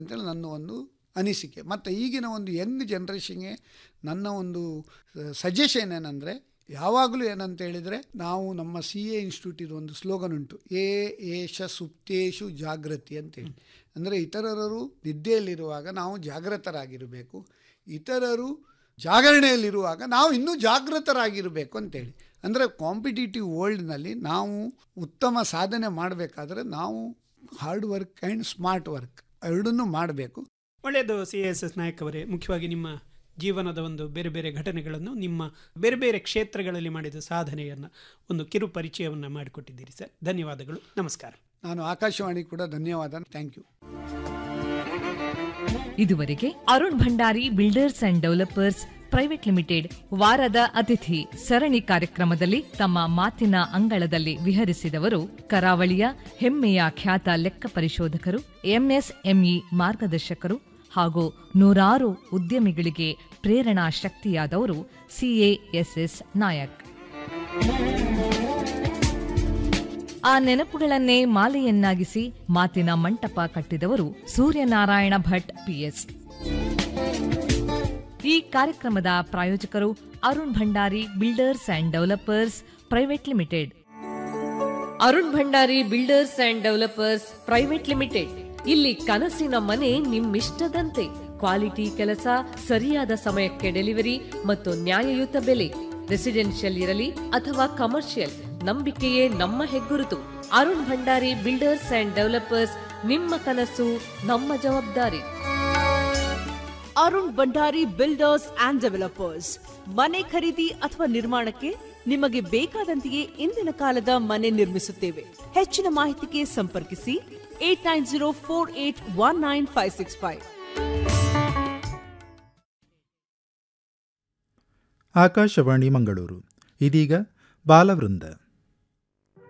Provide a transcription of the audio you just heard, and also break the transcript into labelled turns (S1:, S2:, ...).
S1: ಅಂತೇಳಿ ನನ್ನ ಒಂದು ಅನಿಸಿಕೆ ಮತ್ತು ಈಗಿನ ಒಂದು ಯಂಗ್ ಜನ್ರೇಷನ್ಗೆ ನನ್ನ ಒಂದು ಸಜೆಷನ್ ಏನಂದರೆ ಯಾವಾಗಲೂ ಏನಂತ ಹೇಳಿದರೆ ನಾವು ನಮ್ಮ ಸಿ ಎ ಇನ್ಸ್ಟಿಟ್ಯೂಟಿದ ಒಂದು ಸ್ಲೋಗನ್ ಉಂಟು ಏ ಏಷ ಸುಪ್ತೇಶು ಜಾಗೃತಿ ಅಂತೇಳಿ ಅಂದರೆ ಇತರರು ನಿದ್ದೆಯಲ್ಲಿರುವಾಗ ನಾವು ಜಾಗೃತರಾಗಿರಬೇಕು ಇತರರು ಜಾಗರಣೆಯಲ್ಲಿರುವಾಗ ನಾವು ಇನ್ನೂ ಜಾಗೃತರಾಗಿರಬೇಕು ಅಂತೇಳಿ ಅಂದರೆ ಕಾಂಪಿಟೇಟಿವ್ ವರ್ಲ್ಡ್ನಲ್ಲಿ ನಾವು ಉತ್ತಮ ಸಾಧನೆ ಮಾಡಬೇಕಾದ್ರೆ ನಾವು hard work and smart work ಎರಡನ್ನೂ ಮಾಡಬೇಕು
S2: ಒಳ್ಳೆಯದು ಸಿ ಎಸ್ ಎಸ್ ನಾಯಕ್ ಅವರೇ ಮುಖ್ಯವಾಗಿ ನಿಮ್ಮ ಜೀವನದ ಒಂದು ಬೇರೆ ಬೇರೆ ಘಟನೆಗಳನ್ನು ನಿಮ್ಮ ಬೇರೆ ಬೇರೆ ಕ್ಷೇತ್ರಗಳಲ್ಲಿ ಮಾಡಿದ ಸಾಧನೆಯನ್ನು ಒಂದು ಕಿರು ಪರಿಚಯವನ್ನು ಮಾಡಿಕೊಟ್ಟಿದ್ದೀರಿ ಸರ್ ಧನ್ಯವಾದಗಳು ನಮಸ್ಕಾರ
S1: ನಾನು ಆಕಾಶವಾಣಿ ಕೂಡ ಧನ್ಯವಾದ ಥ್ಯಾಂಕ್ ಯು
S3: ಇದುವರೆಗೆ Arun Bhandari builders and developers private limited ವಾರದ ಅತಿಥಿ ಸರಣಿ ಕಾರ್ಯಕ್ರಮದಲ್ಲಿ ತಮ್ಮ ಮಾತಿನ ಅಂಗಳದಲ್ಲಿ ವಿಹರಿಸಿದವರು ಕರಾವಳಿಯ ಹೆಮ್ಮೆಯ ಖ್ಯಾತ ಲೆಕ್ಕ ಪರಿಶೋಧಕರು ಎಂಎಸ್ಎಂಇ ಮಾರ್ಗದರ್ಶಕರು ಹಾಗೂ ನೂರಾರು ಉದ್ಯಮಿಗಳಿಗೆ ಪ್ರೇರಣಾ ಶಕ್ತಿಯಾದವರು ಸಿಎಎಸ್ಎಸ್ ನಾಯಕ್ ಆ ನೆನಪುಗಳನ್ನೇ ಮಾಲೆಯನ್ನಾಗಿಸಿ ಮಾತಿನ ಮಂಟಪ ಕಟ್ಟಿದವರು ಸೂರ್ಯನಾರಾಯಣ ಭಟ್ ಪಿಎಸ್ ಈ ಕಾರ್ಯಕ್ರಮದ ಪ್ರಾಯೋಜಕರು Arun Bhandari builders and developers private limited Arun Bhandari builders and developers private limited ಇಲ್ಲಿ ಕನಸಿನ ಮನೆ ನಿಮ್ಮಿಷ್ಟದಂತೆ ಕ್ವಾಲಿಟಿ ಕೆಲಸ ಸರಿಯಾದ ಸಮಯಕ್ಕೆ ಡೆಲಿವರಿ ಮತ್ತು ನ್ಯಾಯಯುತ ಬೆಲೆ ರೆಸಿಡೆನ್ಷಿಯಲ್ ಇರಲಿ ಅಥವಾ ಕಮರ್ಷಿಯಲ್ ನಂಬಿಕೆಯೇ ನಮ್ಮ ಹೆಗ್ಗುರುತು Arun Bhandari builders and developers ನಿಮ್ಮ ಕನಸು ನಮ್ಮ ಜವಾಬ್ದಾರಿ
S4: Arun Bhandari builders and developers ಮನೆ ಖರೀದಿ ಅಥವಾ ನಿರ್ಮಾಣಕ್ಕೆ ನಿಮಗೆ ಬೇಕಾದಂತೆಯೇ ಇಂದಿನ ಕಾಲದ ಮನೆ ನಿರ್ಮಿಸುತ್ತೇವೆ ಹೆಚ್ಚಿನ ಮಾಹಿತಿಗೆ ಸಂಪರ್ಕಿಸಿ eight nine zero four eight one nine five six five
S5: Akashvani Mangaluru ಇದೀಗ ಬಾಲವೃಂದ